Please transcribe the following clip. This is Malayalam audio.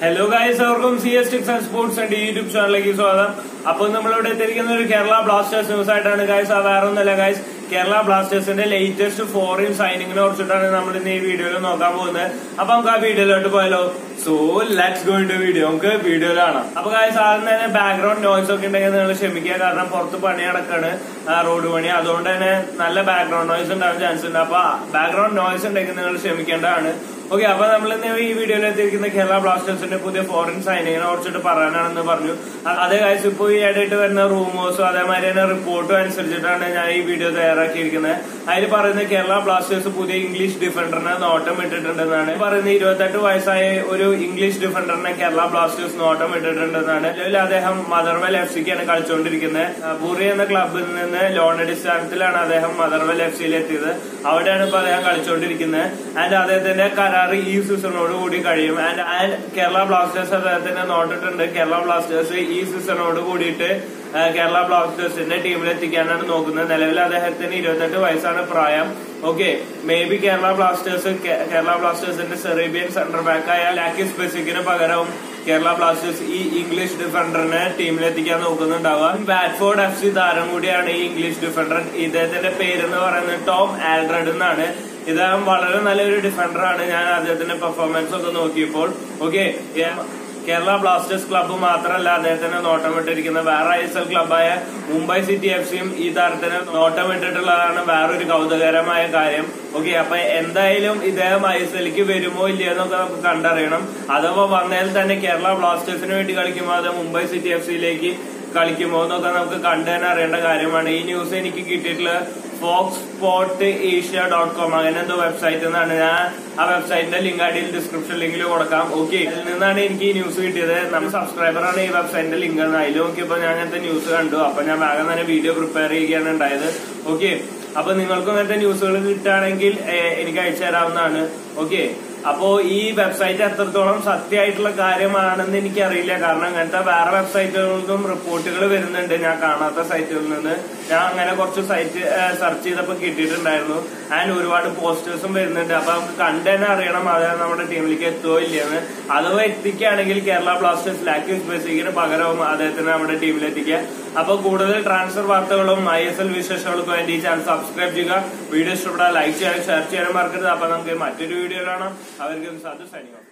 ഹലോ ഗായ്സ് അവർക്കും സി എസ് ടിക്സ് ആൻഡ് സ്പോർട്സ് ആൻഡ് യൂട്യൂബ് ചാനലിലേക്ക് സ്വാഗതം അപ്പോൾ നമ്മളിവിടെ എത്തിയിരിക്കുന്ന ഒരു കേരള ബ്ലാസ്റ്റേഴ്സ് ന്യൂസ് ആയിട്ടാണ് ഗായ്സ് അത് വേറെ ഒന്നുമല്ല ഗായ്സ് കേരള ബ്ലാസ്റ്റേഴ്സിന്റെ ലേറ്റസ്റ്റ് ഫോറിൻ സൈനിങ്ങിനെ കുറിച്ചിട്ടാണ് നമ്മൾ ഇന്ന് ഈ വീഡിയോയിൽ നോക്കാൻ പോകുന്നത് അപ്പൊ നമുക്ക് ആ വീഡിയോയിലോട്ട് പോയാലോ so let's go in video നമുക്ക് വീഡിയോയിൽ കാണാം അപ്പൊ ഗായ്സ് ആദ്യം തന്നെ ബാക്ക്ഗ്രൗണ്ട് നോയ്സ് ഒക്കെ ഉണ്ടെങ്കിൽ നിങ്ങൾ ക്ഷമിക്കുക കാരണം പുറത്ത് പണി നടക്കാണ് റോഡ് പണി അതുകൊണ്ട് തന്നെ നല്ല ബാക്ക്ഗ്രൗണ്ട് നോയ്സ് ഉണ്ടാവാൻ ചാൻസ് ഉണ്ട് അപ്പൊ ബാക്ക്ഗ്രൗണ്ട് നോയ്സ് ഉണ്ടെങ്കിൽ നിങ്ങൾ ക്ഷമിക്കേണ്ടതാണ് ഓക്കെ അപ്പൊ നമ്മൾ ഇന്ന് ഈ വീഡിയോയിൽ എത്തിയിരിക്കുന്ന കേരള ബ്ലാസ്റ്റേഴ്സിന്റെ പുതിയ ഫോറിൻ സൈനിങ്ങിനെ കുറിച്ചിട്ട് പറയാനാണെന്ന് പറഞ്ഞു അ- അതേ കാര്യം ഇപ്പൊ ഈ ഇടയിട്ട് വരുന്ന റൂമേഴ്സും അതേമാതിരി തന്നെ റിപ്പോർട്ടും അനുസരിച്ചിട്ടാണ് ഞാൻ ഈ വീഡിയോ തയ്യാറാക്കിയിരിക്കുന്നത് അതിൽ പറയുന്നത് കേരള ബ്ലാസ്റ്റേഴ്സ് പുതിയ ഇംഗ്ലീഷ് ഡിഫൻഡറിനെ നോട്ടം ഇട്ടിട്ടുണ്ടെന്നാണ് പറയുന്നത് ഇരുപത്തെട്ട് വയസ്സായ ഒരു ഇംഗ്ലീഷ് ഡിഫൻഡറിനെ കേരള ബ്ലാസ്റ്റേഴ്സ് നോട്ടം ഇട്ടിട്ടുണ്ടെന്നാണ് നിലവിൽ അദ്ദേഹം മദർവെൽ എഫ് സിക്കാണ് കളിച്ചുകൊണ്ടിരിക്കുന്നത് അഹ് ബുറി എന്ന ക്ലബിൽ നിന്ന് ലോൺ അടിസ്ഥാനത്തിലാണ് അദ്ദേഹം മദർവെൽ എഫ് സിയിൽ എത്തിയത് അവിടെയാണ് ഇപ്പൊ അദ്ദേഹം കളിച്ചുകൊണ്ടിരിക്കുന്നത് ആൻഡ് അദ്ദേഹത്തിന്റെ കരാർ ഈ സീസണോട് കൂടി കഴിയും ആൻഡ് ആൻഡ് കേരള ബ്ലാസ്റ്റേഴ്സ് അദ്ദേഹത്തിന്റെ നോട്ടിട്ടുണ്ട് കേരള ബ്ലാസ്റ്റേഴ്സ് ഈ സീസണോട് കൂടിയിട്ട് ആ, കേരള ബ്ലാസ്റ്റേഴ്സിന്റെ ടീമിൽ എത്തിക്കാനാണ് നോക്കുന്നത് നിലവിൽ അദ്ദേഹത്തിന് ഇരുപത്തെട്ട് വയസ്സാണ് പ്രായം okay maybe Kerala Blasters കേ- കേരള ബ്ലാസ്റ്റേഴ്സിന്റെ സെറേബിയൻ സെന്റർ ബാക്ക് ആയ ലാക്കി സ്പെസിക്കിന് പകരവും കേരള ബ്ലാസ്റ്റേഴ്സ് ഈ ഇംഗ്ലീഷ് ഡിഫൻഡറിനെ ടീമിലെത്തിക്കാൻ നോക്കുന്നുണ്ടാവുക ബാറ്റ്ഫോർഡ് എഫ് സി താരം കൂടിയാണ് ഈ ഇംഗ്ലീഷ് ഡിഫൻഡർ ഇദ്ദേഹത്തിന്റെ പേരെന്ന് പറയുന്നത് ടോം ആൽഡ്രഡ് എന്നാണ് ഇദ്ദേഹം വളരെ നല്ലൊരു ഡിഫൻഡറാണ് ഞാൻ അദ്ദേഹത്തിന്റെ പെർഫോമൻസ് ഒക്കെ നോക്കിയപ്പോൾ ഓക്കെ കേരള ബ്ലാസ്റ്റേഴ്സ് ക്ലബ്ബ് മാത്രമല്ല അദ്ദേഹത്തിന് നോട്ടമിട്ടിരിക്കുന്ന വേറെ ഐ എസ് എൽ ക്ലബായ മുംബൈ സിറ്റി എഫ് സിയും ഈ താരത്തിന് നോട്ടമിട്ടിട്ടുള്ളതാണ് വേറൊരു കൗതുകകരമായ കാര്യം ഓക്കെ അപ്പൊ എന്തായാലും ഇദ്ദേഹം ഐ എസ് എല്ലിക്ക് വരുമോ ഇല്ലയോ എന്നൊക്കെ നമുക്ക് കണ്ടറിയണം അഥവാ വന്നതിൽ തന്നെ കേരള ബ്ലാസ്റ്റേഴ്സിന് വേണ്ടി കളിക്കുമോ അത് മുംബൈ സിറ്റി എഫ് സിയിലേക്ക് കളിക്കുമോ എന്നൊക്കെ നമുക്ക് കണ്ടു തന്നെ അറിയേണ്ട കാര്യമാണ് ഈ ന്യൂസ് എനിക്ക് കിട്ടിയിട്ടുള്ള Fox sports Asia dot com അങ്ങനെ എന്തോ വെബ്സൈറ്റിൽ നിന്നാണ് ഞാൻ ആ വെബ്സൈറ്റിന്റെ ലിങ്ക് അടിയിൽ ഡിസ്ക്രിപ്ഷൻ ലിങ്കിൽ കൊടുക്കാം ഓക്കെ അതിൽ നിന്നാണ് എനിക്ക് ഈ ന്യൂസ് കിട്ടിയത് നമ്മുടെ സബ്സ്ക്രൈബറാണ് ഈ വെബ്സൈറ്റിന്റെ ലിങ്ക് അതിൽ നോക്കിയപ്പോൾ ഞാൻ അങ്ങനത്തെ ന്യൂസ് കണ്ടു അപ്പൊ ഞാൻ വേഗം തന്നെ വീഡിയോ പ്രിപ്പയർ ചെയ്യുകയാണ് ഉണ്ടായത് ഓക്കെ അപ്പൊ നിങ്ങൾക്കും അങ്ങനത്തെ ന്യൂസുകൾ കിട്ടുകയാണെങ്കിൽ ഏഹ്, എനിക്ക് അയച്ചു തരാവുന്നതാണ് ഓക്കെ അപ്പോ ഈ വെബ്സൈറ്റ് എത്രത്തോളം സത്യമായിട്ടുള്ള കാര്യമാണെന്ന് എനിക്കറിയില്ല കാരണം അങ്ങനത്തെ വേറെ വെബ്സൈറ്റുകൾക്കും റിപ്പോർട്ടുകൾ വരുന്നുണ്ട് ഞാൻ കാണാത്ത സൈറ്റുകളിൽ നിന്ന് ഞാൻ അങ്ങനെ കുറച്ച് സൈറ്റ് സെർച്ച് ചെയ്തപ്പോൾ കിട്ടിയിട്ടുണ്ടായിരുന്നു ആൻഡ് ഒരുപാട് പോസ്റ്റേഴ്സും വരുന്നുണ്ട് അപ്പൊ നമുക്ക് കണ്ടു തന്നെ അറിയണം അത് നമ്മുടെ ടീമിലേക്ക് എത്തുമോ ഇല്ലയെന്ന് അഥവാ എത്തിക്കുകയാണെങ്കിൽ കേരള ബ്ലാസ്റ്റേഴ്സ് ലാക്യൂസ് ബേസിക്കിന് പകരവും അദ്ദേഹത്തിന് നമ്മുടെ ടീമിൽ എത്തിക്കുക അപ്പൊ കൂടുതൽ ട്രാൻസ്ഫർ വാർത്തകളും ഐ എസ് എൽ വിശേഷങ്ങൾക്കും വേണ്ടി ഈ ചാനൽ സബ്സ്ക്രൈബ് ചെയ്യുക വീഡിയോ ഇഷ്ടപ്പെട്ടാൽ ലൈക്ക് ചെയ്യാനും ഷെയർ ചെയ്യാനും മറക്കരുത് അപ്പൊ നമുക്ക് മറ്റൊരു വീഡിയോ കാണാം അവർക്ക് അത് സൈനികം